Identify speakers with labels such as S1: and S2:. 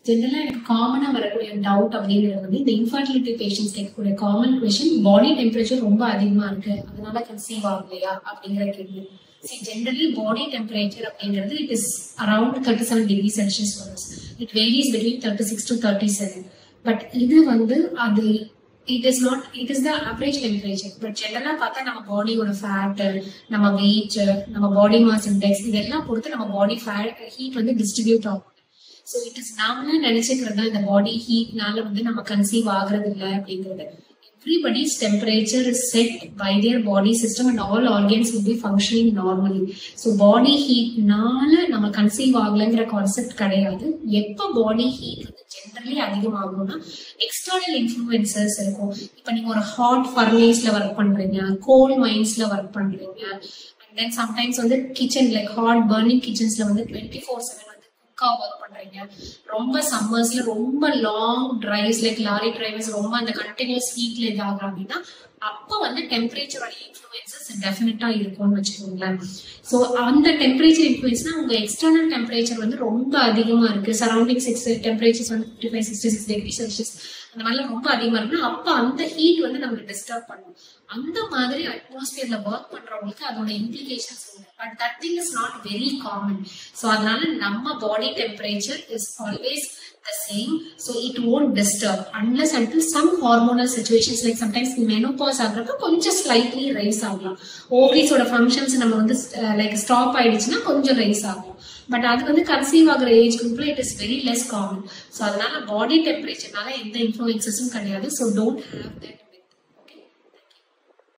S1: ஜென்ரலா எனக்கு காமனா வரக்கூடிய டவுட் அப்படிங்கிறது வந்து இந்த இன்ஃபர்டிலிட்டி பேஷண்ட்ஸ் கேட்கக்கூடிய காமன் கொஷின் பாடி டெம்பரேச்சர் ரொம்ப அதிகமா இருக்கு அதனால கன்சீவ் ஆகலையா அப்படிங்கிற கேள்வி சி ஜென்ரலி பாடி டெம்பரேச்சர் அப்படிங்கிறது it is around thirty seven degree Celsius வரும் it varies between thirty six to thirty seven but இது வந்து அது it is not it is the average temperature but ஜென்ரலா பார்த்தா நம்ம பாடியோட ஃபேட் நம்ம வெயிட் நம்ம பாடி மாஸ் இண்டெக்ஸ் இதெல்லாம் பொறுத்து நம்ம பாடி ஃபேட் ஹீட் வந்து டிஸ்ட்ரிபியூட் ஆகும் ஸோ இட் இஸ் நாமளா நினைச்சுக்கிறது தான் இந்த பாடி ஹீட்னால வந்து நம்ம கன்சீவ் ஆகுறது இல்லை அப்படிங்கிறது everybody's temperature is set by their body system and all organs will be functioning normally so body heatனால நம்ம கன்சீவ் ஆகலைங்கிற கான்செப்ட் கிடையாது எப்ப பாடி ஹீட் வந்து ஜென்ரலி அதிகமாகும்னா எக்ஸ்டர்னல் இன்ஃப்ளூயன்சஸ் இருக்கும் இப்போ நீங்க ஒரு ஹாட் ஃபர்னேஸ்ல ஒர்க் பண்றீங்க கோல்ட் மைன்ஸ்ல ஒர்க் பண்றீங்க அண்ட் தென் சம்டைம்ஸ் வந்து கிச்சன் லைக் ஹாட் பர்னிங் கிச்சன்ஸ்ல வந்து டுவெண்ட்டி ஃபோர் செவன் வந்து குக்கா ஒர்க் பண்றீங்க ரொம்ப சம்மர்ஸ்ல ரொம்ப long drives like lorry drivers ரொம்ப அந்த கண்டினியூஸ் ஹீட்ல இதாகும் அப்படின்னா அப்ப வந்து டெம்பரேச்சரோட இன்ஃப்ளூயன்சஸ் டெஃபினட்டா இருக்கும்னு வச்சுக்கோங்களேன் ஸோ அந்த டெம்பரேச்சர் இன்ஃப்ளூயன்ஸ்னா உங்க எக்ஸ்டர்னல் டெம்பரேச்சர் வந்து ரொம்ப அதிகமா இருக்கு சரௌண்டிங் சிக்ஸ் டெம்பரேச்சர்ஸ் வந்து fifty five sixty six degree Celsius அந்த மாதிரிலாம் ரொம்ப அதிகமா இருக்குன்னா அப்ப அந்த ஹீட் வந்து நமக்கு டிஸ்டர்ப் பண்ணும் அந்த மாதிரி அட்மாஸ்பியர்ல ஒர்க் பண்றவங்களுக்கு அதோட இம்ப்ளிகேஷன்ஸ் உண்டு but that thing is not very common so அதனால நம்ம body temperature is always the same so it won't disturb unless until some hormonal situations like sometimes menopause ஆகுறப்ப கொஞ்சம் slightly ரைஸ் ஆகலாம் ஓவரிஸோட ஃபங்க்ஷன்ஸ் நம்ம வந்து லைக் ஸ்டாப் ஆயிடுச்சுன்னா கொஞ்சம் rice ஆகும் பட் அது வந்து கன்சீவ் ஆகுற ஏஜ் குரூப்ல it is very less common so அதனால பாடி டெம்பரேச்சர்னால எந்த இன்ஃப்ளூயன்சஸும் கிடையாது ஸோ டோன்ட் ஹேவ் தட்